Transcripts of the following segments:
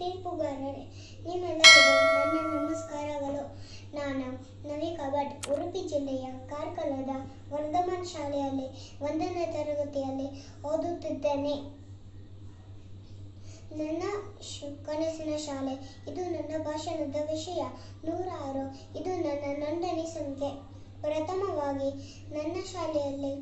ತೀರ್ಪುಗಾರರೇ ನಿಮ್ಮೆಲ್ಲರಿಗೂ ನನ್ನ ನಮಸ್ಕಾರಗಳು ನಾನು ನವಿಕಾ ಭಟ್ ಉಡುಪಿ ಜಿಲ್ಲೆಯ ಕಾರ್ಕಳದ ವರ್ಧಮಾನ್ ಶಾಲೆಯಲ್ಲಿ ಒಂದನೇ ತರಗತಿಯಲ್ಲಿ ಓದುತ್ತಿದ್ದೇನೆ ನನ್ನ ಶ್- ಕನಸಿನ ಶಾಲೆ ಇದು ನನ್ನ ಭಾಷಣದ ವಿಷಯ ನೂರಾರು ಇದು ನನ್ನ ನೋಂದಣಿ ಸಂಖ್ಯೆ ಪ್ರಥಮವಾಗಿ ನನ್ನ ಶಾಲೆಯಲ್ಲಿ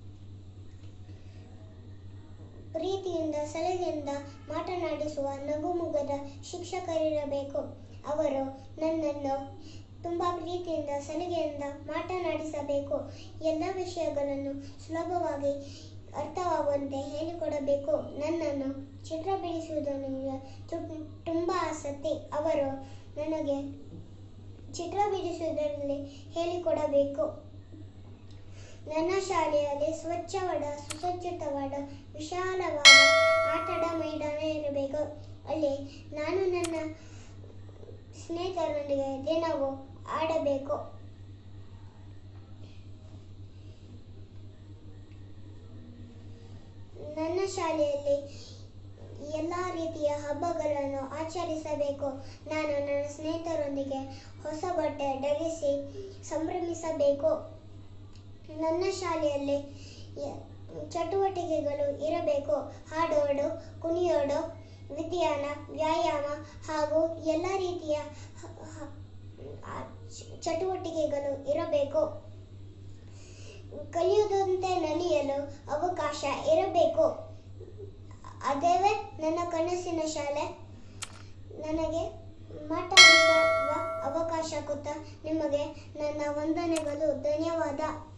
ಪ್ರೀತಿಯಿಂದ ಸಲಹೆಯಿಂದ ಮಾತನಾಡಿಸುವ ನಗುಮುಗದ ಶಿಕ್ಷಕರಿರಬೇಕು ಅವರು ನನ್ನನ್ನು ತುಂಬ ಪ್ರೀತಿಯಿಂದ ಸಲಿಗೆಯಿಂದ ಮಾತನಾಡಿಸಬೇಕು ಎಲ್ಲ ವಿಷಯಗಳನ್ನು ಸುಲಭವಾಗಿ ಅರ್ಥವಾಗುವಂತೆ ಹೇಳಿಕೊಡಬೇಕು ನನ್ನನ್ನು ಚಿತ್ರ ಬಿಡಿಸುವುದು ನನಗೆ ತು- ತುಂಬ ಆಸಕ್ತಿ ಅವರು ನನಗೆ ಚಿತ್ರ ಬಿಡಿಸುವುದರಲ್ಲಿ ಹೇಳಿಕೊಡಬೇಕು ನನ್ನ ಶಾಲೆಯಲ್ಲಿ ಸ್ವಚ್ಛವಾದ ಸುಸಜ್ಜಿತವಾದ ವಿಶಾಲವಾದ ಆಟದ ಮೈದಾನ ಇರಬೇಕು ಅಲ್ಲಿ ನಾನು ನನ್ನ ಸ್ನೇಹಿತರೊಂದಿಗೆ ದಿನವೂ ಆಡಬೇಕು ನನ್ನ ಶಾಲೆಯಲ್ಲಿ ಎಲ್ಲ ರೀತಿಯ ಹಬ್ಬಗಳನ್ನು ಆಚರಿಸಬೇಕು ನಾನು ನನ್ನ ಸ್ನೇಹಿತರೊಂದಿಗೆ ಹೊಸ ಬಟ್ಟೆ ಧರಿಸಿ ಸಂಭ್ರಮಿಸಬೇಕು ನನ್ನ ಶಾಲೆಯಲ್ಲಿ ಯ- ಚಟುವಟಿಕೆಗಳು ಇರಬೇಕು ಹಾಡೋಡು ಕುಣಿಯೋಡು ವಿಜ್ಞಾನ ವ್ಯಾಯಾಮ ಹಾಗೂ ಎಲ್ಲ ರೀತಿಯ ಹ- ಹ- ಆ ಚ- ಚಟುವಟಿಕೆಗಳು ಇರಬೇಕು ಕಲಿಯುವುದಂತೆ ನಲಿಯಲು ಅವಕಾಶ ಇರಬೇಕು ಅದೇವೇ ನನ್ನ ಕನಸಿನ ಶಾಲೆ ನನಗೆ ಮಾತಾಡಿಸುವ ಅವಕಾಶ ಕೊಟ್ಟ ನಿಮಗೆ ನನ್ನ ವಂದನೆಗಳು ಧನ್ಯವಾದ